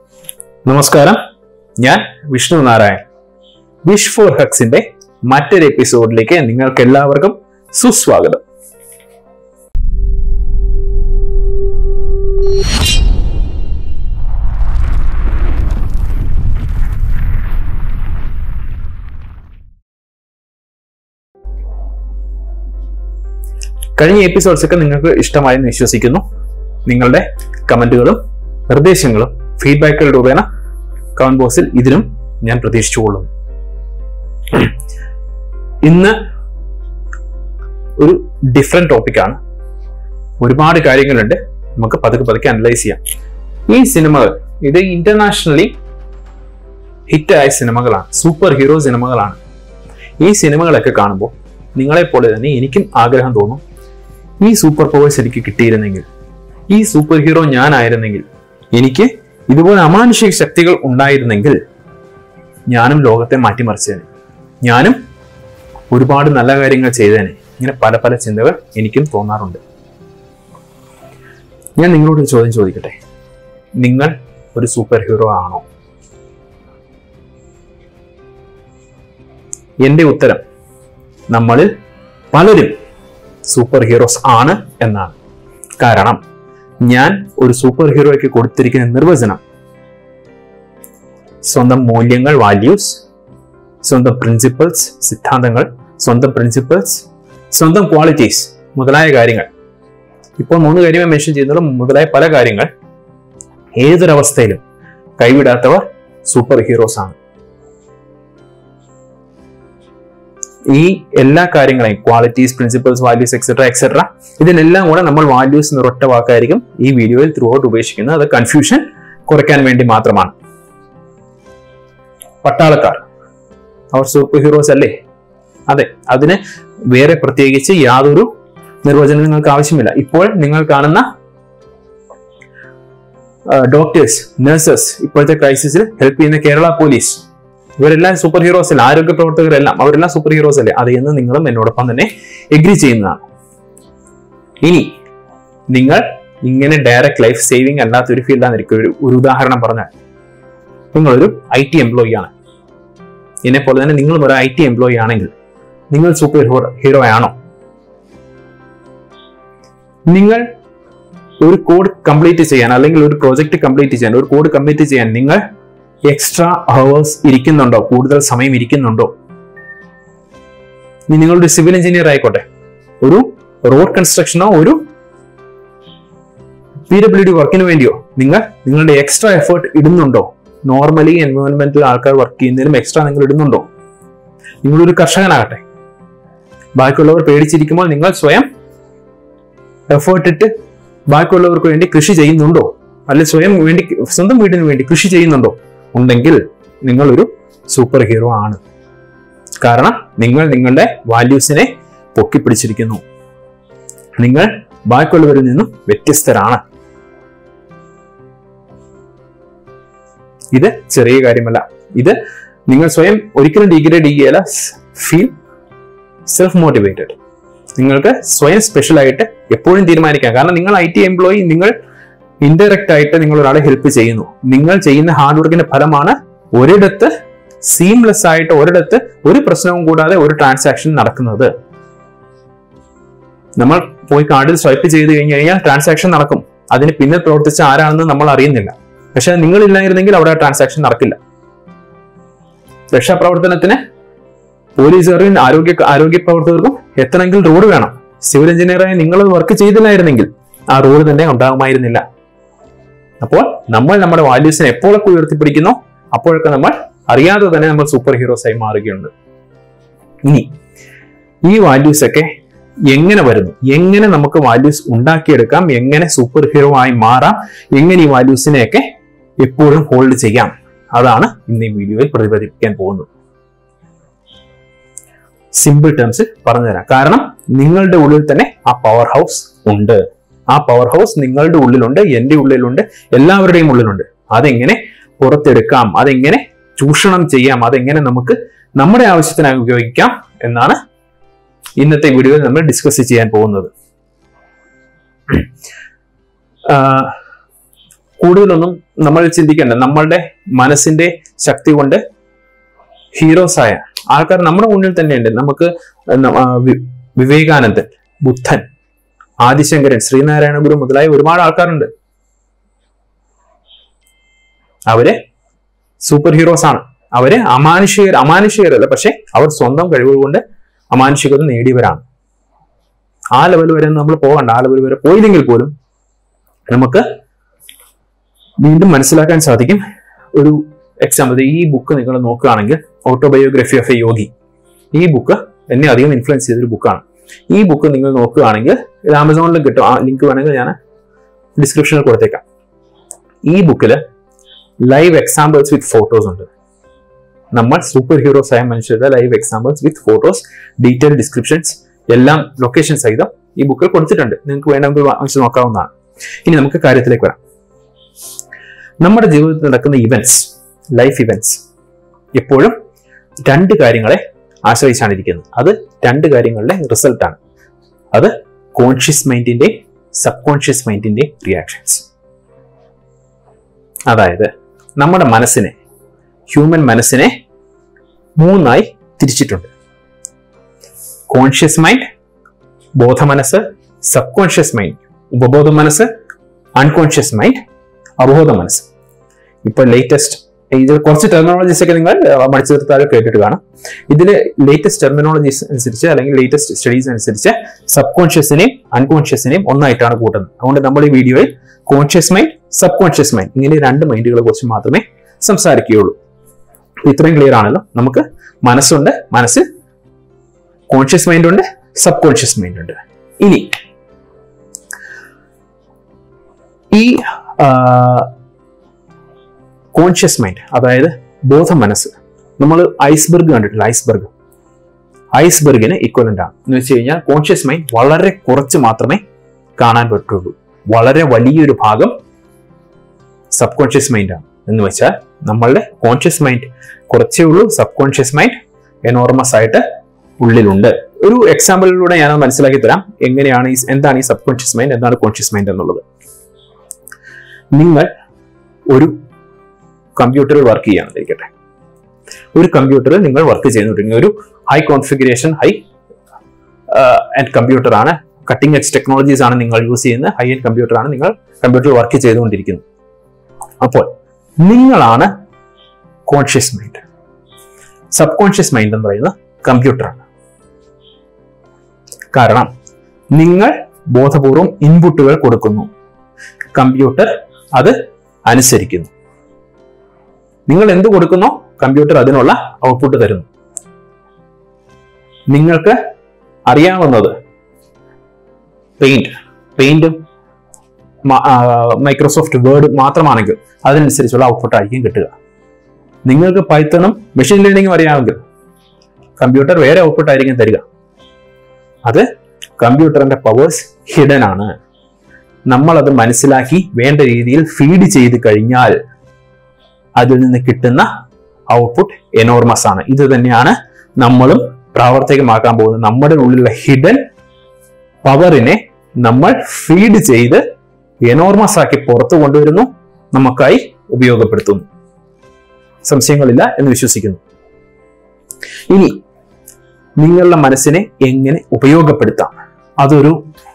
നമസ്കാരം ഞാൻ Vishnu Narayan wish for ഹക്സിന്റെ മറ്റൊരു എപ്പിസോഡിലേക്ക് നിങ്ങൾക്ക് എല്ലാവർക്കും സുസ്വാഗതം കഴിഞ്ഞ എപ്പിസോഡ്സ് ഒക്കെ നിങ്ങൾക്ക് ഇഷ്ടമായി എന്ന് വിശ്വസിക്കുന്നു നിങ്ങളുടെ കമന്റുകളും നിർദ്ദേശങ്ങളും ഫീഡ്ബാക്കുകൾ രൂപേണ കമന്റ് ബോക്സിൽ ഇതിനും ഞാൻ പ്രതീക്ഷിച്ചുകൊള്ളുന്നു ഇന്ന് ഒരു ഡിഫറെന്റ് ടോപ്പിക്കാണ് ഒരുപാട് കാര്യങ്ങളുണ്ട് നമുക്ക് പതുക്കെ പതുക്കെ അനലൈസ് ചെയ്യാം ഈ സിനിമകൾ ഇത് ഇന്റർനാഷണലി ഹിറ്റായ സിനിമകളാണ് സൂപ്പർ ഹീറോ സിനിമകളാണ് ഈ സിനിമകളൊക്കെ കാണുമ്പോൾ നിങ്ങളെപ്പോലെ തന്നെ എനിക്കും ആഗ്രഹം തോന്നും ഈ സൂപ്പർ പവേഴ്സ് എനിക്ക് കിട്ടിയിരുന്നെങ്കിൽ ഈ സൂപ്പർ ഹീറോ ഞാനായിരുന്നെങ്കിൽ എനിക്ക് ഇതുപോലെ അമാനുഷിക ശക്തികൾ ഉണ്ടായിരുന്നെങ്കിൽ ഞാനും ലോകത്തെ മാറ്റിമറിച്ചേനെ ഞാനും ഒരുപാട് നല്ല കാര്യങ്ങൾ ചെയ്തേനെ ഇങ്ങനെ പല പല ചിന്തകൾ എനിക്കും തോന്നാറുണ്ട് ഞാൻ നിങ്ങളോട് ഒരു ചോദ്യം ചോദിക്കട്ടെ നിങ്ങൾ ഒരു സൂപ്പർ ഹീറോ ആണോ എന്റെ ഉത്തരം നമ്മളിൽ പലരും സൂപ്പർ ഹീറോസ് ആണ് എന്നാണ് കാരണം ഞാൻ ഒരു സൂപ്പർ ഹീറോയ്ക്ക് കൊടുത്തിരിക്കുന്ന നിർവചനം സ്വന്തം മൂല്യങ്ങൾ വാല്യൂസ് സ്വന്തം പ്രിൻസിപ്പിൾസ് സിദ്ധാന്തങ്ങൾ സ്വന്തം പ്രിൻസിപ്പിൾസ് സ്വന്തം ക്വാളിറ്റീസ് മുതലായ കാര്യങ്ങൾ ഇപ്പോൾ മൂന്ന് കാര്യമേ മെൻഷൻ ചെയ്യുന്നുള്ളൂ മുതലായ പല കാര്യങ്ങൾ ഏതൊരവസ്ഥയിലും കൈവിടാത്തവർ സൂപ്പർ ഹീറോസ് ആണ് ഈ എല്ലാ കാര്യങ്ങളെയും qualities principles values etcetera etcetera ഇതിനെല്ലാം കൂടെ നമ്മൾ വാല്യൂസ് എന്നൊരൊറ്റ വാക്കായിരിക്കും ഈ വീഡിയോയിൽ ത്രൂ ഔട്ട് ഉപേക്ഷിക്കുന്നത് അത് കൺഫ്യൂഷൻ കുറയ്ക്കാൻ വേണ്ടി മാത്രമാണ് പട്ടാളക്കാർ അവർ സൂപ്പർ ഹീറോസ് അല്ലേ അതെ അതിന് വേറെ പ്രത്യേകിച്ച് യാതൊരു നിർവചനം നിങ്ങൾക്ക് ആവശ്യമില്ല ഇപ്പോൾ നിങ്ങൾ കാണുന്ന ഡോക്ടേഴ്സ് നഴ്സസ് ഇപ്പോഴത്തെ ക്രൈസിസിൽ ഹെൽപ്പ് ചെയ്യുന്ന കേരള പോലീസ് ഇവരെല്ലാം സൂപ്പർ ഹീറോസ് അല്ലേ ആരോഗ്യ പ്രവർത്തകരെല്ലാം അവരെല്ലാം സൂപ്പർ ഹീറോസ് അല്ലേ അത് എന്ന് നിങ്ങളും എന്നോടൊപ്പം തന്നെ എഗ്രി ചെയ്യുന്നതാണ് ഇനി നിങ്ങൾ ഇങ്ങനെ ഡയറക്റ്റ് ലൈഫ് സേവിങ് അല്ലാത്ത ഒരു ഫീൽഡാന്നിരിക്കും ഒരു ഒരു ഉദാഹരണം പറഞ്ഞാൽ നിങ്ങളൊരു ഐ ടി എംപ്ലോയി ആണ് എന്നെ പോലെ തന്നെ നിങ്ങളും ഒരു ഐ ടി എംപ്ലോയി ആണെങ്കിൽ നിങ്ങൾ സൂപ്പർ ഹീറോ ഹീറോ ആണോ നിങ്ങൾ ഒരു കോഡ് കംപ്ലീറ്റ് ചെയ്യാൻ അല്ലെങ്കിൽ ഒരു പ്രോജക്റ്റ് കംപ്ലീറ്റ് ചെയ്യാൻ ഒരു കോഡ് കംപ്ലീറ്റ് ചെയ്യാൻ നിങ്ങൾ എക്സ്ട്രാ അവേഴ്സ് ഇരിക്കുന്നുണ്ടോ കൂടുതൽ സമയം ഇരിക്കുന്നുണ്ടോ ഇനി നിങ്ങളൊരു സിവിൽ എഞ്ചിനീയർ ആയിക്കോട്ടെ ഒരു റോഡ് കൺസ്ട്രക്ഷനോ ഒരു പി ഡബ്ല്യു ഡി വർക്കിന് വേണ്ടിയോ നിങ്ങൾ നിങ്ങളുടെ എക്സ്ട്രാ എഫേർട്ട് ഇടുന്നുണ്ടോ നോർമലി എൻവയോൺമെന്റിൽ ആൾക്കാർ വർക്ക് ചെയ്യുന്നതിലും എക്സ്ട്രാ നിങ്ങൾ ഇടുന്നുണ്ടോ നിങ്ങളൊരു കർഷകനാകട്ടെ ബാക്കിയുള്ളവർ പേടിച്ചിരിക്കുമ്പോൾ നിങ്ങൾ സ്വയം എഫേർട്ട് ഇട്ട് ബാക്കിയുള്ളവർക്ക് വേണ്ടി കൃഷി ചെയ്യുന്നുണ്ടോ അല്ലെ സ്വയം വേണ്ടി സ്വന്തം വീടിന് വേണ്ടി കൃഷി ചെയ്യുന്നുണ്ടോ ഉണ്ടെങ്കിൽ നിങ്ങളൊരു സൂപ്പർ ഹീറോ ആണ് കാരണം നിങ്ങൾ നിങ്ങളുടെ വാല്യൂസിനെ പൊക്കിപ്പിടിച്ചിരിക്കുന്നു നിങ്ങൾ ബാക്കിയുള്ളവരിൽ നിന്നും വ്യത്യസ്തരാണ് ഇത് ചെറിയ കാര്യമല്ല ഇത് നിങ്ങൾ സ്വയം ഒരിക്കലും ഡിഗ്രേഡ് ചെയ്യുകയല്ല ഫീൽ സെൽഫ് മോട്ടിവേറ്റഡ് നിങ്ങൾക്ക് സ്വയം സ്പെഷ്യൽ ആയിട്ട് എപ്പോഴും തീരുമാനിക്കാം കാരണം നിങ്ങൾ ഐ ടി എംപ്ലോയി നിങ്ങൾ ഇൻഡയറക്റ്റ് ആയിട്ട് നിങ്ങൾ ഒരാളെ ഹെൽപ്പ് ചെയ്യുന്നു നിങ്ങൾ ചെയ്യുന്ന ഹാർഡ് വർക്കിന്റെ ഫലമാണ് ഒരിടത്ത് സീംലെസ് ആയിട്ട് ഒരിടത്ത് ഒരു പ്രശ്നവും കൂടാതെ ഒരു ട്രാൻസാക്ഷൻ നടക്കുന്നത് നമ്മൾ പോയി കാർഡിൽ സ്വൈപ്പ് ചെയ്ത് കഴിഞ്ഞു കഴിഞ്ഞാൽ ട്രാൻസാക്ഷൻ നടക്കും അതിന് പിന്നെ പ്രവർത്തിച്ച ആരാണെന്ന് നമ്മൾ അറിയുന്നില്ല പക്ഷെ നിങ്ങളില്ലായിരുന്നെങ്കിൽ അവിടെ ട്രാൻസാക്ഷൻ നടക്കില്ല രക്ഷാപ്രവർത്തനത്തിന് പോലീസുകാരും ആരോഗ്യ ആരോഗ്യ പ്രവർത്തകർക്കും എത്തണമെങ്കിൽ റോഡ് വേണം സിവിൽ എഞ്ചിനീയറായി നിങ്ങൾ വർക്ക് ചെയ്തില്ലായിരുന്നെങ്കിൽ ആ റോഡ് തന്നെ ഉണ്ടാകുമായിരുന്നില്ല അപ്പോൾ നമ്മൾ നമ്മുടെ വാല്യൂസിനെ എപ്പോഴൊക്കെ ഉയർത്തിപ്പിടിക്കുന്നോ അപ്പോഴൊക്കെ നമ്മൾ അറിയാതെ തന്നെ നമ്മൾ സൂപ്പർ ഹീറോസ് ആയി മാറുകയുണ്ട് ഇനി ഈ വാല്യൂസ് ഒക്കെ എങ്ങനെ വരുന്നു എങ്ങനെ നമുക്ക് വാല്യൂസ് ഉണ്ടാക്കിയെടുക്കാം എങ്ങനെ സൂപ്പർ ഹീറോ ആയി മാറാം എങ്ങനെ ഈ വാല്യൂസിനെയൊക്കെ എപ്പോഴും ഹോൾഡ് ചെയ്യാം അതാണ് ഇന്ന് ഈ വീഡിയോയിൽ പ്രതിപാദിപ്പിക്കാൻ പോകുന്നത് സിമ്പിൾ ടേംസിൽ പറഞ്ഞുതരാം കാരണം നിങ്ങളുടെ ഉള്ളിൽ തന്നെ ആ പവർ ഹൗസ് ഉണ്ട് ആ പവർ ഹൗസ് നിങ്ങളുടെ ഉള്ളിലുണ്ട് എൻ്റെ ഉള്ളിലുണ്ട് എല്ലാവരുടെയും ഉള്ളിലുണ്ട് അതെങ്ങനെ പുറത്തെടുക്കാം അതെങ്ങനെ ചൂഷണം ചെയ്യാം അതെങ്ങനെ നമുക്ക് നമ്മുടെ ആവശ്യത്തിനായി ഉപയോഗിക്കാം എന്നാണ് ഇന്നത്തെ വീഡിയോയിൽ നമ്മൾ ഡിസ്കസ് ചെയ്യാൻ പോകുന്നത് കൂടുതലൊന്നും നമ്മൾ ചിന്തിക്കേണ്ട നമ്മളുടെ മനസ്സിന്റെ ശക്തി കൊണ്ട് ഹീറോസ് ആയ ആൾക്കാർ നമ്മുടെ മുന്നിൽ തന്നെയുണ്ട് നമുക്ക് ന- ആ, വി- വിവേകാനന്ദൻ ബുദ്ധൻ ആദിശങ്കരൻ ശ്രീനാരായണ ഗുരു മുതലായ ഒരുപാട് ആൾക്കാരുണ്ട് അവര് സൂപ്പർ ഹീറോസ് ആണ് അവര് അമാനുഷികർ അമാനുഷികരല്ല പക്ഷെ അവർ സ്വന്തം കഴിവുകൾ കൊണ്ട് അമാനുഷികത നേടിയവരാണ് ആ ലെവൽ വരെ നമ്മൾ പോകണ്ട ആ ലെവൽ വരെ പോയില്ലെങ്കിൽ പോലും നമുക്ക് വീണ്ടും മനസ്സിലാക്കാൻ സാധിക്കും ഒരു എക്സാമ്പിൾ ഈ ബുക്ക് നിങ്ങൾ നോക്കുകയാണെങ്കിൽ ഓട്ടോബയോഗ്രഫി ഓഫ് എ യോഗി ഈ ബുക്ക് എന്നെ അധികം ഇൻഫ്ലുവൻസ് ചെയ്തൊരു ബുക്കാണ് ഈ ബുക്ക് നിങ്ങൾ നോക്കുകയാണെങ്കിൽ ഇത് ആമസോണിൽ കിട്ടും ആ ലിങ്ക് വേണമെങ്കിൽ ഞാൻ ഡിസ്ക്രിപ്ഷനിൽ കൊടുത്തേക്കാം ഈ ബുക്കിൽ ലൈവ് എക്സാമ്പിൾസ് വിത്ത് ഫോട്ടോസ് ഉണ്ട് നമ്മൾ സൂപ്പർ ഹീറോസ് ആയ മനുഷ്യരുടെ live examples with photos detail descriptions എല്ലാം ലൊക്കേഷൻ സഹിതം ഈ ബുക്കിൽ കൊടുത്തിട്ടുണ്ട് നിങ്ങൾക്ക് വേണമെങ്കിൽ വാങ്ങിച്ച് നോക്കാവുന്നതാണ് ഇനി നമുക്ക് കാര്യത്തിലേക്ക് വരാം നമ്മുടെ ജീവിതത്തിൽ നടക്കുന്ന ഇവന്റ്സ് ലൈഫ് ഇവന്റ്സ് എപ്പോഴും രണ്ട് കാര്യങ്ങളെ ആശ്രയിച്ചാണ് ഇരിക്കുന്നത് അത് രണ്ട് കാര്യങ്ങളുടെ റിസൾട്ടാണ് അത് കോൺഷ്യസ് മൈൻഡിന്റെ സബ് കോൺഷ്യസ് മൈൻഡിന്റെ റിയാക്ഷൻസ് അതായത് നമ്മുടെ മനസ്സിനെ ഹ്യൂമൻ മനസ്സിനെ മൂന്നായി തിരിച്ചിട്ടുണ്ട് കോൺഷ്യസ് മൈൻഡ് ബോധമനസ്സ് സബ് കോൺഷ്യസ് മൈൻഡ് ഉപബോധ മനസ്സ് അൺകോൺഷ്യസ് മൈൻഡ് അബോധ മനസ്സ് ഇപ്പൊ ലേറ്റസ്റ്റ് ഇതിൽ കുറച്ച് ടെർമിനോളജീസ് ഒക്കെ നിങ്ങൾ മടിച്ചു നിർത്താതെ കേട്ടിട്ട് കാണും ഇതിൽ ലേറ്റസ്റ്റ് ടെർമിനോളജീസ് അനുസരിച്ച് അല്ലെങ്കിൽ ലേറ്റസ്റ്റ് സ്റ്റഡീസ് അനുസരിച്ച് സബ് കോൺഷ്യസിനെയും അൺകോൺഷ്യസിനെയും ഒന്നായിട്ടാണ് കൂട്ടുന്നത് അതുകൊണ്ട് നമ്മൾ ഈ വീഡിയോയിൽ conscious mind sub conscious mind ഇങ്ങനെ രണ്ട് മൈൻഡുകളെ കുറിച്ച് മാത്രമേ സംസാരിക്കുകയുള്ളൂ അപ്പൊ ഇത്രയും ക്ലിയർ ആണല്ലോ നമുക്ക് മനസ്സുണ്ട് മനസ്സിൽ കോൺഷ്യസ് മൈൻഡ് ഉണ്ട് സബ് കോൺഷ്യസ് മൈൻഡ് ഉണ്ട് ഇനി ഈ കോൺഷ്യസ് മൈൻഡ് അതായത് ബോധ മനസ്സ് നമ്മൾ ഐസ്ബർഗ് കണ്ടിട്ടില്ല ഐസ്ബർഗ് ഐസ്ബർഗിന് ഇക്വലന്റ് ആണ് എന്ന് വെച്ച് കഴിഞ്ഞാൽ കോൺഷ്യസ് മൈൻഡ് വളരെ കുറച്ച് മാത്രമേ കാണാൻ പറ്റുള്ളൂ വളരെ വലിയൊരു ഭാഗം സബ് കോൺഷ്യസ് മൈൻഡ് ആണ് എന്ന് വെച്ചാൽ നമ്മളുടെ കോൺഷ്യസ് മൈൻഡ് കുറച്ചേ ഉള്ളൂ സബ് കോൺഷ്യസ് മൈൻഡ് എനോർമസ് ആയിട്ട് ഉള്ളിലുണ്ട് ഒരു എക്സാമ്പിളിലൂടെ ഞാൻ മനസ്സിലാക്കി തരാം എങ്ങനെയാണ് ഈ എന്താണ് ഈ സബ് കോൺഷ്യസ് മൈൻഡ് എന്താണ് കോൺഷ്യസ് മൈൻഡ് എന്നുള്ളത് നിങ്ങൾ ഒരു കമ്പ്യൂട്ടറിൽ വർക്ക് ചെയ്യാന്നിരിക്കട്ടെ ഒരു കമ്പ്യൂട്ടറിൽ നിങ്ങൾ വർക്ക് ചെയ്യുന്നുണ്ടെങ്കിൽ ഒരു high configuration high end computer ആണ് കട്ടിംഗ് എഡ്ജ് ടെക്നോളജീസ് ആണ് നിങ്ങൾ യൂസ് ചെയ്യുന്ന ഹൈ എൻഡ് കമ്പ്യൂട്ടർ ആണ് നിങ്ങൾ കമ്പ്യൂട്ടറിൽ വർക്ക് ചെയ്തുകൊണ്ടിരിക്കുന്നത് അപ്പോൾ നിങ്ങളാണ് conscious mind sub conscious mind എന്ന് പറയുന്നത് കമ്പ്യൂട്ടറാണ് കാരണം നിങ്ങൾ ബോധപൂർവം ഇൻപുട്ടുകൾ കൊടുക്കുന്നു കമ്പ്യൂട്ടർ അത് അനുസരിക്കുന്നു നിങ്ങൾ എന്ത് കൊടുക്കുന്നോ കമ്പ്യൂട്ടർ അതിനുള്ള ഔട്ട്പുട്ട് തരുന്നു നിങ്ങൾക്ക് അറിയാവുന്നത് പെയിന്റ് പെയിന്റും മൈക്രോസോഫ്റ്റ് വേർഡ് മാത്രമാണെങ്കിൽ അതിനനുസരിച്ചുള്ള ഔട്ട്പുട്ട് ആയിരിക്കും കിട്ടുക നിങ്ങൾക്ക് പൈത്തണും മെഷീൻ ലേണിംഗും അറിയാമെങ്കിൽ കമ്പ്യൂട്ടർ വേറെ ഔട്ട്പുട്ട് ആയിരിക്കും തരിക അത് കമ്പ്യൂട്ടറിന്റെ പവേഴ്സ് ഹിഡൻ ആണ് നമ്മൾ അത് മനസ്സിലാക്കി വേണ്ട രീതിയിൽ ഫീഡ് ചെയ്ത് കഴിഞ്ഞാൽ അതിൽ നിന്ന് കിട്ടുന്ന ഔട്ട്പുട്ട് എനോർമസ് ആണ് ഇത് തന്നെയാണ് നമ്മളും പ്രാവർത്തികമാക്കാൻ പോകുന്നത് നമ്മുടെ ഉള്ളിലുള്ള ഹിഡൻ പവറിനെ നമ്മൾ ഫീഡ് ചെയ്ത് എനോർമസ് ആക്കി പുറത്തു കൊണ്ടുവരുന്നു നമുക്കായി ഉപയോഗപ്പെടുത്തുന്നു സംശയങ്ങളില്ല എന്ന് വിശ്വസിക്കുന്നു ഇനി നിങ്ങളുടെ മനസ്സിനെ എങ്ങനെ ഉപയോഗപ്പെടുത്താം അതൊരു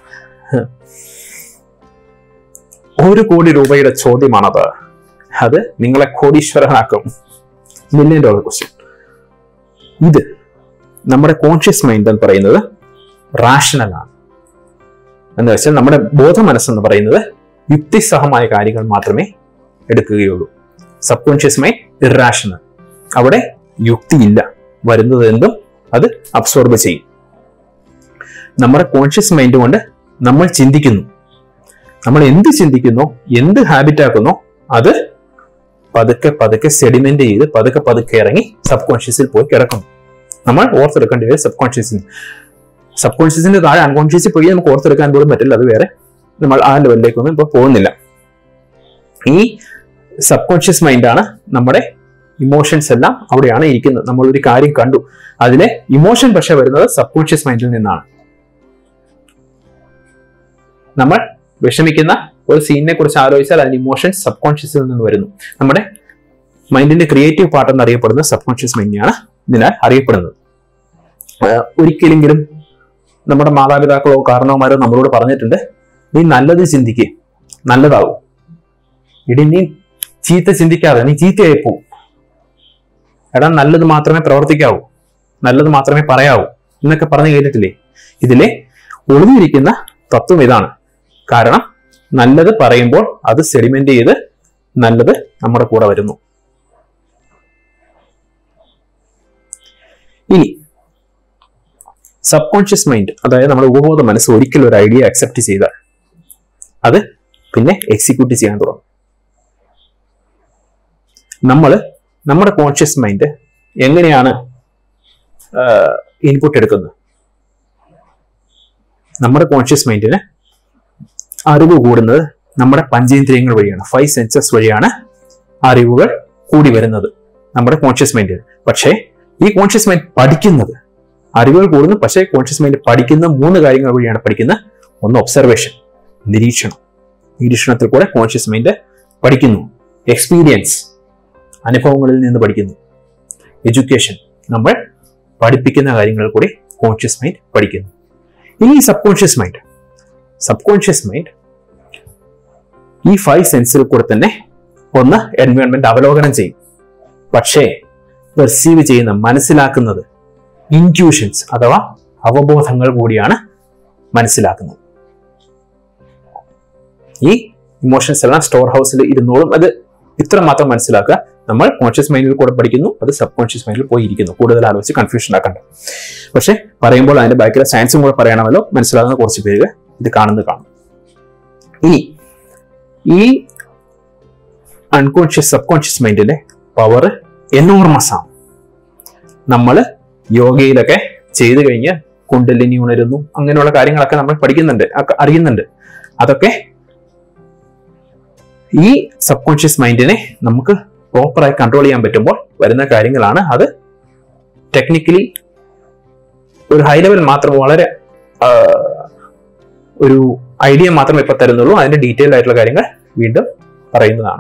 ഒരു കോടി രൂപയുടെ ചോദ്യമാണത് അത് നിങ്ങളെ കോടീശ്വരനാക്കും മില്യൺ ഡോളർ ക്വസ്റ്റ്യൻ ഇത് നമ്മുടെ കോൺഷ്യസ് മൈൻഡ് എന്ന് പറയുന്നത് റാഷണൽ ആണ് എന്ന് വെച്ചാൽ നമ്മുടെ ബോധ മനസ്സെന്ന് പറയുന്നത് യുക്തിസഹമായ കാര്യങ്ങൾ മാത്രമേ എടുക്കുകയുള്ളൂ സബ് കോൺഷ്യസ് മൈൻഡ് ഇറാഷണൽ അവിടെ യുക്തിയില്ല വരുന്നത് എന്തും അത് അബ്സോർബ് ചെയ്യും നമ്മുടെ കോൺഷ്യസ് മൈൻഡ് കൊണ്ട് നമ്മൾ ചിന്തിക്കുന്നു നമ്മൾ എന്ത് ചിന്തിക്കുന്നോ എന്ത് ഹാബിറ്റ് ആക്കുന്നോ അത് പതുക്കെ പതുക്കെ സെഡിമെന്റ് ചെയ്ത് പതുക്കെ പതുക്കെ ഇറങ്ങി സബ് കോൺഷ്യസിൽ പോയി കിടക്കുന്നു നമ്മൾ ഓർത്തെടുക്കേണ്ടി വരും സബ് കോൺഷ്യസിന് സബ് കോൺഷ്യസിന്റെ താഴെ അൺകോൺഷ്യസിൽ പോയി നമുക്ക് ഓർത്തെടുക്കാൻ പോലും പറ്റില്ല അത് വേറെ നമ്മൾ ആ ലെവലിലേക്കൊന്നും ഇപ്പൊ പോകുന്നില്ല ഈ സബ് കോൺഷ്യസ് മൈൻഡാണ് നമ്മുടെ ഇമോഷൻസ് എല്ലാം അവിടെയാണ് ഇരിക്കുന്നത് നമ്മൾ ഒരു കാര്യം കണ്ടു അതിലെ ഇമോഷൻ പക്ഷെ വരുന്നത് സബ് കോൺഷ്യസ് മൈൻഡിൽ നിന്നാണ് നമ്മൾ വിഷമിക്കുന്ന ഒരു സീനിനെ കുറിച്ച് ആലോചിച്ചാൽ അതിന്റെ ഇമോഷൻസ് സബ് കോൺഷ്യസിൽ നിന്ന് വരുന്നു നമ്മുടെ മൈൻഡിന്റെ ക്രിയേറ്റീവ് പാർട്ട് എന്നറിയപ്പെടുന്ന സബ് കോൺഷ്യസ് മൈൻഡിനെയാണ് ഇതിനാൽ അറിയപ്പെടുന്നത് ആഹ് ഒരിക്കലെങ്കിലും നമ്മുടെ മാതാപിതാക്കളോ കാരണവന്മാരോ നമ്മളോട് പറഞ്ഞിട്ടുണ്ട് നീ നല്ലത് ചിന്തിക്കുക നല്ലതാവും ഇടി നീ ചീത്ത ചിന്തിക്കാതെ നീ ചീത്തയായി പോവും എടാ നല്ലത് മാത്രമേ പ്രവർത്തിക്കാവൂ നല്ലത് മാത്രമേ പറയാവൂ എന്നൊക്കെ പറഞ്ഞു കേട്ടിട്ടില്ലേ ഇതിലെ ഒളിഞ്ഞിരിക്കുന്ന തത്വം ഇതാണ് കാരണം നല്ലത് പറയുമ്പോൾ അത് സെഡിമെന്റ് ചെയ്ത് നല്ലത് നമ്മുടെ കൂടെ വരുന്നു ഇനി സബ് കോൺഷ്യസ് മൈൻഡ് അതായത് നമ്മുടെ ഉപബോധ മനസ്സ് ഒരിക്കലും ഒരു ഐഡിയ അക്സെപ്റ്റ് ചെയ്താൽ അത് പിന്നെ എക്സിക്യൂട്ട് ചെയ്യാൻ തുടങ്ങും നമ്മൾ നമ്മുടെ കോൺഷ്യസ് മൈൻഡ് എങ്ങനെയാണ് ഇൻപുട്ട് എടുക്കുന്നത് നമ്മുടെ കോൺഷ്യസ് മൈൻഡിന് അറിവ് കൂടുന്നത് നമ്മുടെ പഞ്ചേന്ദ്രിയങ്ങൾ വഴിയാണ് ഫൈവ് സെൻസസ് വഴിയാണ് അറിവുകൾ കൂടി വരുന്നത് നമ്മുടെ കോൺഷ്യസ് മൈൻഡിൽ പക്ഷേ ഈ കോൺഷ്യസ് മൈൻഡ് പഠിക്കുന്നത് അറിവുകൾ കൂടുന്നു പക്ഷേ കോൺഷ്യസ് മൈൻഡ് പഠിക്കുന്ന മൂന്ന് കാര്യങ്ങൾ വഴിയാണ് പഠിക്കുന്നത് ഒന്ന് ഒബ്സർവേഷൻ നിരീക്ഷണം നിരീക്ഷണത്തിൽ കൂടെ കോൺഷ്യസ് മൈൻഡ് പഠിക്കുന്നു എക്സ്പീരിയൻസ് അനുഭവങ്ങളിൽ നിന്ന് പഠിക്കുന്നു എഡ്യൂക്കേഷൻ നമ്മൾ പഠിപ്പിക്കുന്ന കാര്യങ്ങൾ കൂടി കോൺഷ്യസ് മൈൻഡ് പഠിക്കുന്നു ഇനി sub conscious mind sub conscious mind ഈ ഫൈവ് സെൻസിൽ കൂടെ തന്നെ ഒന്ന് എൻവയോൺമെന്റ് അവലോകനം ചെയ്യും പക്ഷേ പെർസീവ് ചെയ്യുന്ന മനസ്സിലാക്കുന്നത് ഇൻറ്റ്യൂഷൻസ് അഥവാ അവബോധങ്ങൾ കൂടിയാണ് മനസ്സിലാക്കുന്നത് ഈ ഇമോഷൻസ് എല്ലാം സ്റ്റോർ ഹൗസിൽ ഇരുന്നോളും അത് ഇത്ര മാത്രം മനസ്സിലാക്കുക നമ്മൾ കോൺഷ്യസ് മൈൻഡിൽ കൂടെ പഠിക്കുന്നു അത് സബ് കോൺഷ്യസ് മൈൻഡിൽ പോയി ഇരിക്കുന്നു കൂടുതൽ ആലോചിച്ച് കൺഫ്യൂഷൻ ആക്കണ്ട പക്ഷെ പറയുമ്പോൾ അതിന്റെ ബാക്കിലെ സയൻസും കൂടെ പറയണമല്ലോ മനസ്സിലാകുന്ന കുറച്ച് പേര് ഇത് കാണുന്നത് കാണും ഇനി ഈ അൺകോൺഷ്യസ് സബ് കോൺഷ്യസ് മൈൻഡിന്റെ പവർ എനോർമസ് ആണ് നമ്മൾ യോഗയിലൊക്കെ ചെയ്തു കഴിഞ്ഞ് കുണ്ടലിനി ഉണരുന്നു അങ്ങനെയുള്ള കാര്യങ്ങളൊക്കെ നമ്മൾ പഠിക്കുന്നുണ്ട് ഒക്കെ അറിയുന്നുണ്ട് അതൊക്കെ ഈ സബ് കോൺഷ്യസ് മൈൻഡിനെ നമുക്ക് പ്രോപ്പറായി കൺട്രോൾ ചെയ്യാൻ പറ്റുമ്പോൾ വരുന്ന കാര്യങ്ങളാണ് അത് ടെക്നിക്കലി ഒരു ഹൈ ലെവൽ മാത്രം വളരെ ആ, ഒരു ഐഡിയ മാത്രമേ ഇപ്പൊ തരുന്നുള്ളൂ അതിന്റെ ഡീറ്റെയിൽ ആയിട്ടുള്ള കാര്യങ്ങൾ വീണ്ടും പറയുന്നതാണ്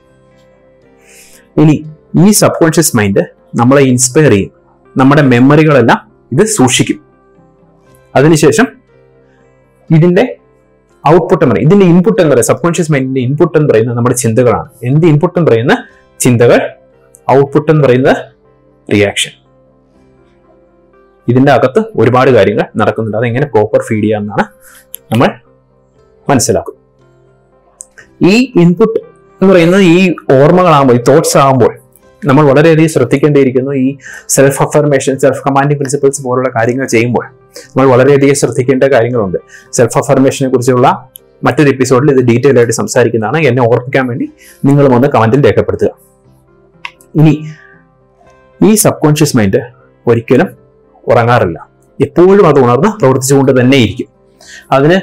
ഇനി ഈ സബ് കോൺഷ്യസ് മൈൻഡ് നമ്മളെ ഇൻസ്പയർ ചെയ്യും നമ്മുടെ മെമ്മറികളെല്ലാം ഇത് സൂക്ഷിക്കും അതിനുശേഷം ഇതിന്റെ ഔട്ട്പുട്ട് എന്ന് പറയും ഇതിന്റെ ഇൻപുട്ട് എന്ന് പറയുന്നത് സബ് കോൺഷ്യസ് മൈൻഡിന്റെ ഇൻപുട്ട് എന്ന് പറയുന്നത് നമ്മുടെ ചിന്തകളാണ് എന്ത് ഇൻപുട്ട് എന്ന് പറയുന്ന ചിന്തകൾ ഔട്ട്പുട്ട് എന്ന് പറയുന്നത് റിയാക്ഷൻ ഇതിന്റെ അകത്ത് ഒരുപാട് കാര്യങ്ങൾ നടക്കുന്നുണ്ട് അതെങ്ങനെ പ്രോപ്പർ ഫീഡ് ചെയ്യാമെന്നാണ് നമ്മൾ മനസ്സിലാക്കും ഈ ഇൻപുട്ട് എന്ന് പറയുന്നത് ഈ ഓർമ്മകളാകുമ്പോൾ ഈ തോട്ട്സ് ആകുമ്പോൾ നമ്മൾ വളരെയധികം ശ്രദ്ധിക്കേണ്ടിയിരിക്കുന്നു ഈ self affirmation self commanding principles പോലുള്ള കാര്യങ്ങൾ ചെയ്യുമ്പോൾ നമ്മൾ വളരെയധികം ശ്രദ്ധിക്കേണ്ട കാര്യങ്ങളുണ്ട് സെൽഫ് അഫർമേഷനെ കുറിച്ചുള്ള മറ്റൊരു എപ്പിസോഡിൽ ഇത് ഡീറ്റെയിൽ ആയിട്ട് സംസാരിക്കുന്നതാണ് എന്നെ ഓർപ്പിക്കാൻ വേണ്ടി നിങ്ങളും ഒന്ന് കമന്റിൽ രേഖപ്പെടുത്തുക ഇനി ഈ സബ് കോൺഷ്യസ് മൈൻഡ് ഒരിക്കലും ഉറങ്ങാറില്ല എപ്പോഴും അത് ഉണർന്ന് പ്രവർത്തിച്ചുകൊണ്ട് തന്നെ ഇരിക്കും അതിന്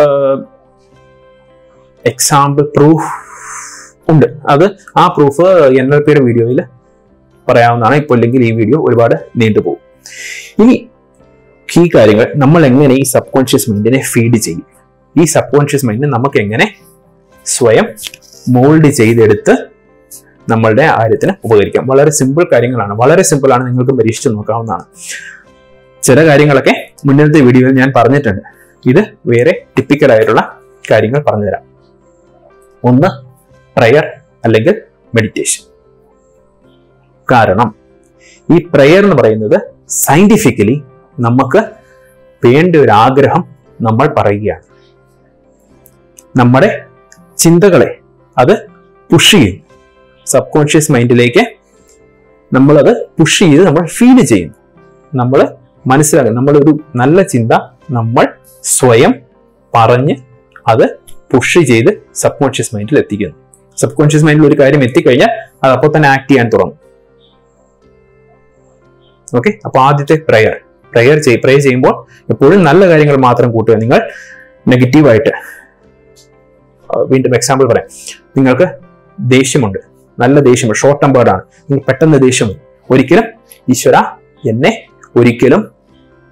എക്സാമ്പിൾ പ്രൂഫ് ഉണ്ട് അത് ആ പ്രൂഫ് എൻ എൽ പിയുടെ വീഡിയോയിൽ പറയാവുന്നതാണ് ഇപ്പോൾ ഇല്ലെങ്കിൽ ഈ വീഡിയോ ഒരുപാട് നീണ്ടുപോകും ഇനി ഈ കാര്യങ്ങൾ നമ്മൾ എങ്ങനെ ഈ സബ് കോൺഷ്യസ് മൈൻഡിനെ ഫീഡ് ചെയ്യും ഈ സബ് കോൺഷ്യസ് മൈൻഡിനെ നമുക്ക് എങ്ങനെ സ്വയം മോൾഡ് ചെയ്തെടുത്ത് നമ്മളുടെ കാര്യത്തിന് ഉപകരിക്കാം വളരെ സിമ്പിൾ കാര്യങ്ങളാണ് വളരെ സിമ്പിൾ ആണ് നിങ്ങൾക്ക് പരീക്ഷിച്ച് നോക്കാവുന്നതാണ് ചില കാര്യങ്ങളൊക്കെ മുന്നത്തെ വീഡിയോയിൽ ഞാൻ പറഞ്ഞിട്ടുണ്ട് ഇത് വേറെ ടിപ്പിക്കൽ ആയിട്ടുള്ള കാര്യങ്ങൾ പറഞ്ഞുതരാം ഒന്ന് പ്രയർ അല്ലെങ്കിൽ മെഡിറ്റേഷൻ കാരണം ഈ പ്രയർ എന്ന് പറയുന്നത് സയന്റിഫിക്കലി നമുക്ക് വേണ്ട ഒരു ആഗ്രഹം നമ്മൾ പറയുകയാണ് നമ്മുടെ ചിന്തകളെ അത് പുഷ് ചെയ്യും സബ് കോൺഷ്യസ് മൈൻഡിലേക്ക് നമ്മളത് പുഷ് ചെയ്ത് നമ്മൾ ഫീൽ ചെയ്യും നമ്മൾ മനസ്സിലാക്കും നമ്മളൊരു നല്ല ചിന്ത നമ്മൾ സ്വയം പറഞ്ഞ് അത് പുഷ് ചെയ്ത് സബ് കോൺഷ്യസ് മൈൻഡിൽ എത്തിക്കുന്നു സബ് കോൺഷ്യസ് മൈൻഡിൽ ഒരു കാര്യം എത്തിക്കഴിഞ്ഞാൽ അത് അപ്പോൾ തന്നെ ആക്ട് ചെയ്യാൻ തുടങ്ങും ഓക്കെ അപ്പൊ ആദ്യത്തെ പ്രയർ പ്രയർ ചെയ് പ്രേ ചെയ്യുമ്പോൾ എപ്പോഴും നല്ല കാര്യങ്ങൾ മാത്രം കൂട്ടുക നിങ്ങൾ നെഗറ്റീവായിട്ട് വീണ്ടും എക്സാമ്പിൾ പറയാം നിങ്ങൾക്ക് ദേഷ്യമുണ്ട് നല്ല ദേഷ്യമുണ്ട് ഷോർട്ട് ടെമ്പേർഡ് ആണ് നിങ്ങൾ പെട്ടെന്ന് ദേഷ്യം വരും. ഒരിക്കലും ഈശ്വര എന്നെ ഒരിക്കലും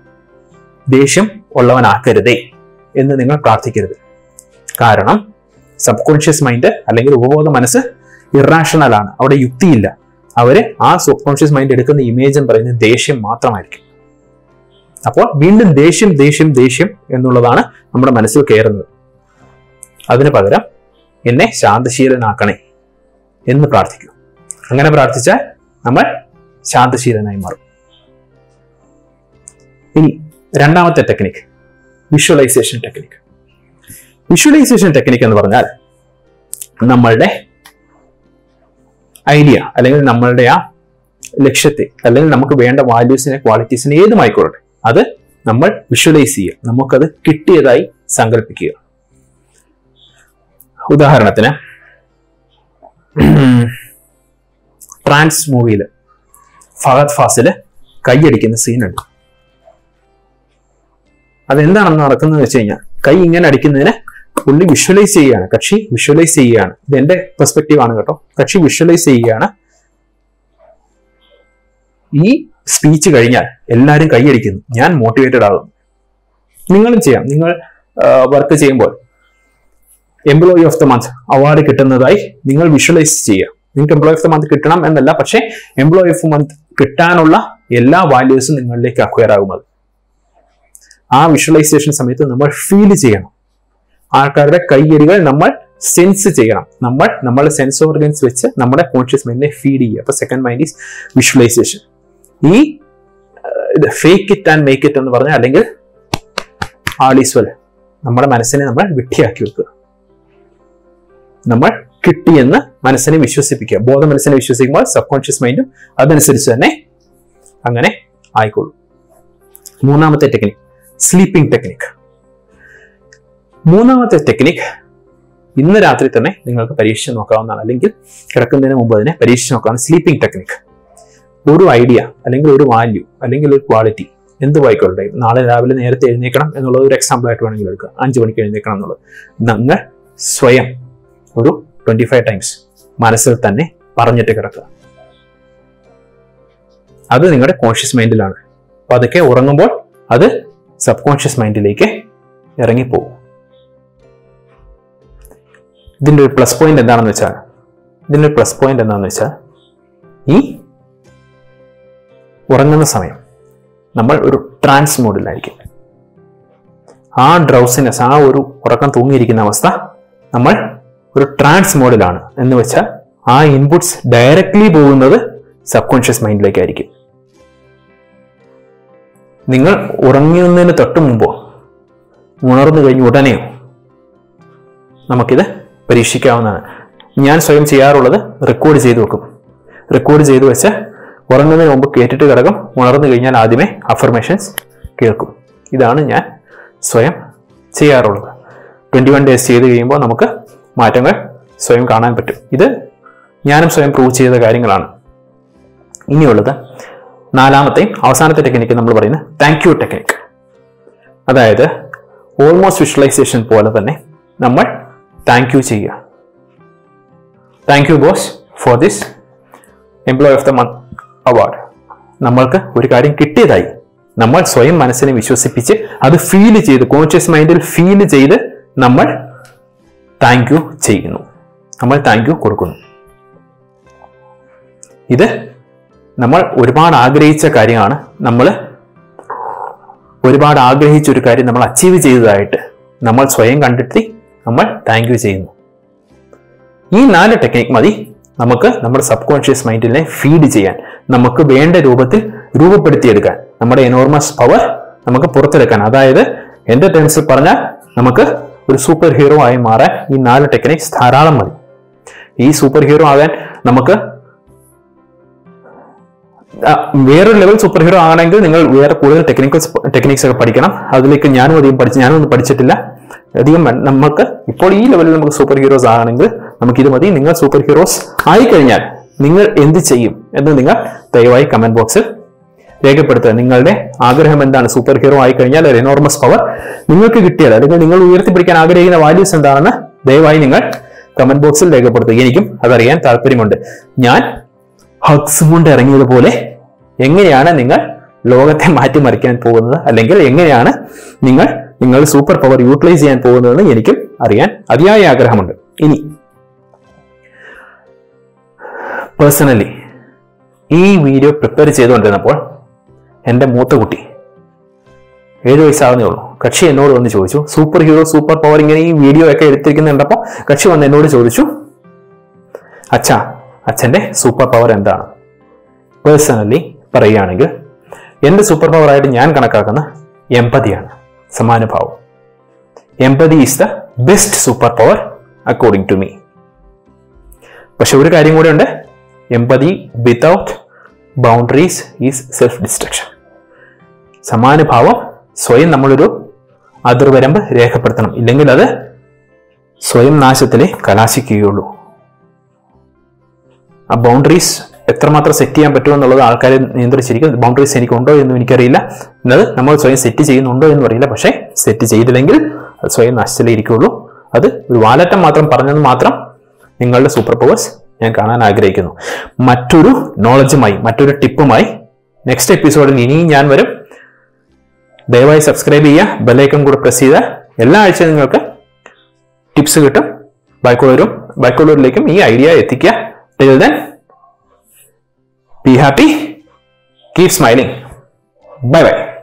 ദേഷ്യം ഉള്ളവനാക്കരുതേ എന്ന് നിങ്ങൾ പ്രാർത്ഥിക്കരുത് കാരണം സബ് കോൺഷ്യസ് മൈൻഡ് അല്ലെങ്കിൽ ഉപബോധ മനസ്സ് ഇറാഷണൽ ആണ് അവിടെ യുക്തിയില്ല അവര് ആ സബ് കോൺഷ്യസ് മൈൻഡ് എടുക്കുന്ന ഇമേജ് എന്ന് പറയുന്നത് ദേഷ്യം മാത്രമായിരിക്കും അപ്പോൾ വീണ്ടും ദേഷ്യം ദേഷ്യം ദേഷ്യം എന്നുള്ളതാണ് നമ്മുടെ മനസ്സിൽ കയറുന്നത് അതിന് പകരം എന്നെ ശാന്തശീലനാക്കണേ എന്ന് പ്രാർത്ഥിക്കൂ അങ്ങനെ പ്രാർത്ഥിച്ചാൽ നമ്മൾ ശാന്തശീലനായി മാറും ഇനി രണ്ടാമത്തെ technique visualisation technique visualisation technique എന്ന് പറഞ്ഞാൽ നമ്മളുടെ ഐഡിയ അല്ലെങ്കിൽ നമ്മളുടെ ആ ലക്ഷ്യത്തെ അല്ലെങ്കിൽ നമുക്ക് വേണ്ട വാല്യൂസിനെ ക്വാളിറ്റീസിനെ ഏതുമായിക്കോട്ടെ അത് നമ്മൾ വിഷ്വലൈസ് ചെയ്യുക നമുക്കത് കിട്ടിയതായി സങ്കല്പിക്കുക ഉദാഹരണത്തിന് ട്രാൻസ് മൂവിയിൽ ഫഹദ് ഫാസില് കൈയടിക്കുന്ന സീനുണ്ട് അതെന്താണെന്ന് നടക്കുന്നത് വെച്ച് കഴിഞ്ഞാൽ കൈ ഇങ്ങനെ അടിക്കുന്നതിന് പുള്ളി വിഷ്വലൈസ് ചെയ്യുകയാണ് കക്ഷി വിഷ്വലൈസ് ചെയ്യുകയാണ് ഇത് എന്റെ പെർസ്പെക്റ്റീവ് ആണ് കേട്ടോ കക്ഷി വിഷ്വലൈസ് ചെയ്യുകയാണ് ഈ സ്പീച്ച് കഴിഞ്ഞാൽ എല്ലാവരും കൈയടിക്കുന്നു ഞാൻ മോട്ടിവേറ്റഡ് ആകുന്നു നിങ്ങളും ചെയ്യാം നിങ്ങൾ വർക്ക് ചെയ്യുമ്പോൾ employee of the month award കിട്ടുന്നതായി നിങ്ങൾ വിഷ്വലൈസ് ചെയ്യുക നിങ്ങൾക്ക് എംപ്ലോയി ഓഫ് ദ മന്ത് കിട്ടണം എന്നല്ല പക്ഷേ എംപ്ലോയി ഓഫ് മന്ത് കിട്ടാനുള്ള എല്ലാ വാല്യൂസും നിങ്ങളിലേക്ക് അക്വയർ ആകും അത് ആ വിഷ്വലൈസേഷൻ സമയത്ത് നമ്മൾ ഫീൽ ചെയ്യണം ആൾക്കാരുടെ കയ്യടികൾ നമ്മൾ സെൻസ് ചെയ്യണം നമ്മൾ നമ്മുടെ സെൻസ് ഓർഗൻസ് വെച്ച് നമ്മുടെ കോൺഷ്യസ് മൈൻഡിനെ ഫീഡ് ചെയ്യുക അപ്പൊ സെക്കൻഡ് മൈൻഡ് ഈസ് വിഷ്വലൈസേഷൻ ഈ fake it and make it എന്ന് പറഞ്ഞാൽ അല്ലെങ്കിൽ ആളീസ്വൽ നമ്മുടെ മനസ്സിനെ നമ്മൾ വിട്ടിയാക്കി വെക്കുക നമ്മൾ കിട്ടിയെന്ന് മനസ്സിനെ വിശ്വസിപ്പിക്കുക ബോധ മനസ്സിനെ വിശ്വസിക്കുമ്പോൾ സബ് കോൺഷ്യസ് മൈൻഡും അതനുസരിച്ച് തന്നെ അങ്ങനെ ആയിക്കോളും മൂന്നാമത്തെ ടെക്നിക് സ്ലീപ്പിംഗ് ടെക്നിക് മൂന്നാമത്തെ ടെക്നിക് ഇന്ന് രാത്രി തന്നെ നിങ്ങൾക്ക് പരീക്ഷിച്ച് നോക്കാവുന്നതാണ് അല്ലെങ്കിൽ കിടക്കുന്നതിന് മുമ്പ് തന്നെ പരീക്ഷിച്ച് നോക്കാവുന്ന സ്ലീപ്പിംഗ് ടെക്നിക് ഒരു ഐഡിയ അല്ലെങ്കിൽ ഒരു വാല്യൂ അല്ലെങ്കിൽ ഒരു ക്വാളിറ്റി എന്ത് ആയിക്കോട്ടെ നാളെ രാവിലെ നേരത്തെ എഴുന്നേക്കണം എന്നുള്ളത് ഒരു എക്സാമ്പിൾ ആയിട്ട് വേണമെങ്കിൽ എടുക്കുക അഞ്ച് മണിക്ക് എഴുന്നേക്കണം എന്നുള്ളത് നിങ്ങൾ സ്വയം ഒരു ട്വന്റി ഫൈവ് ടൈംസ് മനസ്സിൽ തന്നെ പറഞ്ഞിട്ട് കിടക്കുക അത് നിങ്ങളുടെ കോൺഷ്യസ് മൈൻഡിലാണ് അപ്പൊ അതൊക്കെ ഉറങ്ങുമ്പോൾ അത് സബ് കോൺഷ്യസ് മൈൻഡിലേക്ക് ഇറങ്ങിപ്പോകും ഇതിന്റെ ഒരു പ്ലസ് പോയിന്റ് എന്താണെന്ന് വെച്ചാൽ ഇതിന്റെ ഒരു പ്ലസ് പോയിന്റ് എന്താണെന്ന് വെച്ചാൽ ഈ ഉറങ്ങുന്ന സമയം നമ്മൾ ഒരു ട്രാൻസ് മോഡിലായിരിക്കും ആ ഡ്രൗസിനെസ് ആ ഒരു ഉറക്കം തൂങ്ങിയിരിക്കുന്ന അവസ്ഥ നമ്മൾ ഒരു ട്രാൻസ് മോഡിലാണ് എന്ന് വെച്ചാൽ ആ ഇൻപുട്സ് ഡയറക്ട്ലി പോകുന്നത് സബ് കോൺഷ്യസ് മൈൻഡിലേക്കായിരിക്കും നിങ്ങൾ ഉറങ്ങുന്നതിന് തൊട്ട് മുമ്പോ ഉണർന്നു കഴിഞ്ഞ് ഉടനെയോ നമുക്കിത് പരീക്ഷിക്കാവുന്നതാണ് ഞാൻ സ്വയം ചെയ്യാറുള്ളത് റെക്കോർഡ് ചെയ്തു വെക്കും റെക്കോർഡ് ചെയ്തു വെച്ച് ഉറങ്ങുന്നതിന് മുമ്പ് കേട്ടിട്ട് കിടക്കും ഉണർന്നു കഴിഞ്ഞാൽ ആദ്യമേ അഫർമേഷൻസ് കേൾക്കും ഇതാണ് ഞാൻ സ്വയം ചെയ്യാറുള്ളത് ട്വന്റി വൺ ഡേയ്സ് ചെയ്ത് കഴിയുമ്പോൾ നമുക്ക് മാറ്റങ്ങൾ സ്വയം കാണാൻ പറ്റും ഇത് ഞാനും സ്വയം പ്രൂവ് ചെയ്ത കാര്യങ്ങളാണ് ഇനിയുള്ളത് നാലാമത്തെയും അവസാനത്തെ ടെക്നിക്ക് നമ്മൾ പറയുന്നത് താങ്ക് യു ടെക്നിക്ക് അതായത് ഓൾമോസ്റ്റ് വിഷ്വലൈസേഷൻ പോലെ തന്നെ നമ്മൾ താങ്ക് യു ചെയ്യുക thank you boss for this employee of the month award നമ്മൾക്ക് ഒരു കാര്യം കിട്ടിയതായി നമ്മൾ സ്വയം മനസ്സിനെ വിശ്വസിപ്പിച്ച് അത് ഫീൽ ചെയ്ത് കോൺഷ്യസ് മൈൻഡിൽ ഫീൽ ചെയ്ത് നമ്മൾ താങ്ക് യു ചെയ്യുന്നു നമ്മൾ താങ്ക് യു കൊടുക്കുന്നു ഇത് നമ്മൾ ഒരുപാട് ആഗ്രഹിച്ച കാര്യമാണ് നമ്മൾ ഒരുപാട് ആഗ്രഹിച്ച ഒരു കാര്യം നമ്മൾ അച്ചീവ് ചെയ്തതായിട്ട് നമ്മൾ സ്വയം കണ്ടെത്തി നമ്മൾ താങ്ക് യു ചെയ്യുന്നു ഈ നാല് ടെക്നിക് മതി നമുക്ക് നമ്മുടെ സബ് കോൺഷ്യസ് മൈൻഡിനെ ഫീഡ് ചെയ്യാൻ നമുക്ക് വേണ്ട രൂപത്തിൽ രൂപപ്പെടുത്തിയെടുക്കാൻ നമ്മുടെ എനോർമസ് പവർ നമുക്ക് പുറത്തെടുക്കാൻ അതായത് എന്റെ ടേംസിൽ പറഞ്ഞാൽ നമുക്ക് ഒരു സൂപ്പർ ഹീറോ ആയി മാറാൻ ഈ നാല് ടെക്നിക്സ് ധാരാളം മതി ഈ സൂപ്പർ ഹീറോ ആകാൻ നമുക്ക് ആ, വേറൊരു ലെവൽ സൂപ്പർ ഹീറോ ആണെങ്കിൽ നിങ്ങൾ വേറെ കൂടുതൽ ടെക്നിക്കൽ ടെക്നിക്സ് ഒക്കെ പഠിക്കണം അതിലേക്ക് ഞാനും അധികം പഠിച്ചു ഞാനും ഒന്നും പഠിച്ചിട്ടില്ല അധികം വേ- നമുക്ക് ഇപ്പോൾ ഈ ലെവലിൽ നമുക്ക് സൂപ്പർ ഹീറോസ് ആണെങ്കിൽ നമുക്ക് ഇത് മതി നിങ്ങൾ സൂപ്പർ ഹീറോസ് ആയിക്കഴിഞ്ഞാൽ നിങ്ങൾ എന്ത് ചെയ്യും എന്ന് നിങ്ങൾ ദയവായി കമന്റ് ബോക്സിൽ രേഖപ്പെടുത്തുക നിങ്ങളുടെ ആഗ്രഹം എന്താണ് സൂപ്പർ ഹീറോ ആയിക്കഴിഞ്ഞാൽ ഒരു എനോർമസ് പവർ നിങ്ങൾക്ക് കിട്ടിയാൽ അല്ലെങ്കിൽ നിങ്ങൾ ഉയർത്തിപ്പിടിക്കാൻ ആഗ്രഹിക്കുന്ന വാല്യൂസ് എന്താണെന്ന് ദയവായി നിങ്ങൾ കമന്റ് ബോക്സിൽ രേഖപ്പെടുത്തുക എനിക്കും അതറിയാൻ താല്പര്യമുണ്ട് ഞാൻ ഹഗ്സ് കൊണ്ട് ഇറങ്ങിയതുപോലെ എങ്ങനെയാണ് നിങ്ങൾ ലോകത്തെ മാറ്റിമറിക്കാൻ പോകുന്നത് അല്ലെങ്കിൽ എങ്ങനെയാണ് നിങ്ങൾ നിങ്ങളുടെ സൂപ്പർ പവർ യൂട്ടിലൈസ് ചെയ്യാൻ പോകുന്നതെന്ന് എനിക്കും അറിയാൻ അതിയായ ആഗ്രഹമുണ്ട് ഇനി പേഴ്സണലി ഈ വീഡിയോ പ്രിപ്പയർ ചെയ്തുകൊണ്ടിരുന്നപ്പോൾ എൻ്റെ മൂത്ത കുട്ടി ഏഴ് വയസ്സാവുന്നേ ഉള്ളൂ കക്ഷി എന്നോട് വന്ന് ചോദിച്ചു സൂപ്പർ ഹീറോ സൂപ്പർ പവർ ഇങ്ങനെ ഈ വീഡിയോ ഒക്കെ എടുത്തിരിക്കുന്ന കണ്ടപ്പോൾ കക്ഷി വന്ന് എന്നോട് ചോദിച്ചു അച്ഛാ അച്ഛൻ്റെ സൂപ്പർ പവർ എന്താണ് പേഴ്സണലി പറയുകയാണെങ്കിൽ എൻ്റെ സൂപ്പർ പവർ ആയിട്ട് ഞാൻ കണക്കാക്കുന്ന എമ്പതിയാണ് സമാനുഭാവം empathy is the best super power according to me പക്ഷെ ഒരു കാര്യം കൂടെ ഉണ്ട് empathy without boundaries is self destruction സമാനുഭാവം സ്വയം നമ്മളൊരു അതിർവരമ്പ് രേഖപ്പെടുത്തണം ഇല്ലെങ്കിൽ അത് സ്വയം നാശത്തിലെ കലാശിക്കുകയുള്ളൂ ആ ബൗണ്ടറീസ് എത്രമാത്രം സെറ്റ് ചെയ്യാൻ പറ്റുമെന്നുള്ളത് ആൾക്കാരെ നിയന്ത്രിച്ചിരിക്കും ബൗണ്ടറീസ് എനിക്കുണ്ടോ എന്നും എനിക്കറിയില്ല എന്നത് നമ്മൾ സ്വയം സെറ്റ് ചെയ്യുന്നുണ്ടോ എന്നും അറിയില്ല പക്ഷേ സെറ്റ് ചെയ്തില്ലെങ്കിൽ അത് സ്വയം നശിച്ചിലേ ഇരിക്കുകയുള്ളൂ അത് ഒരു വാലറ്റം മാത്രം പറഞ്ഞത് മാത്രം നിങ്ങളുടെ സൂപ്പർ പവേഴ്സ് ഞാൻ കാണാൻ ആഗ്രഹിക്കുന്നു മറ്റൊരു നോളജുമായി മറ്റൊരു ടിപ്പുമായി നെക്സ്റ്റ് എപ്പിസോഡിൽ ഇനിയും ഞാൻ വരും ദയവായി സബ്സ്ക്രൈബ് ചെയ്യുക ബെല്ലൈക്കൺ കൂടെ പ്രസ് ചെയ്താൽ എല്ലാ ആഴ്ചയും നിങ്ങൾക്ക് ടിപ്സ് കിട്ടും ബാക്കിയുള്ളവരും ബാക്കിയുള്ളവരിലേക്കും ഈ ഐഡിയ എത്തിക്കുക till then be happy keep smiling bye by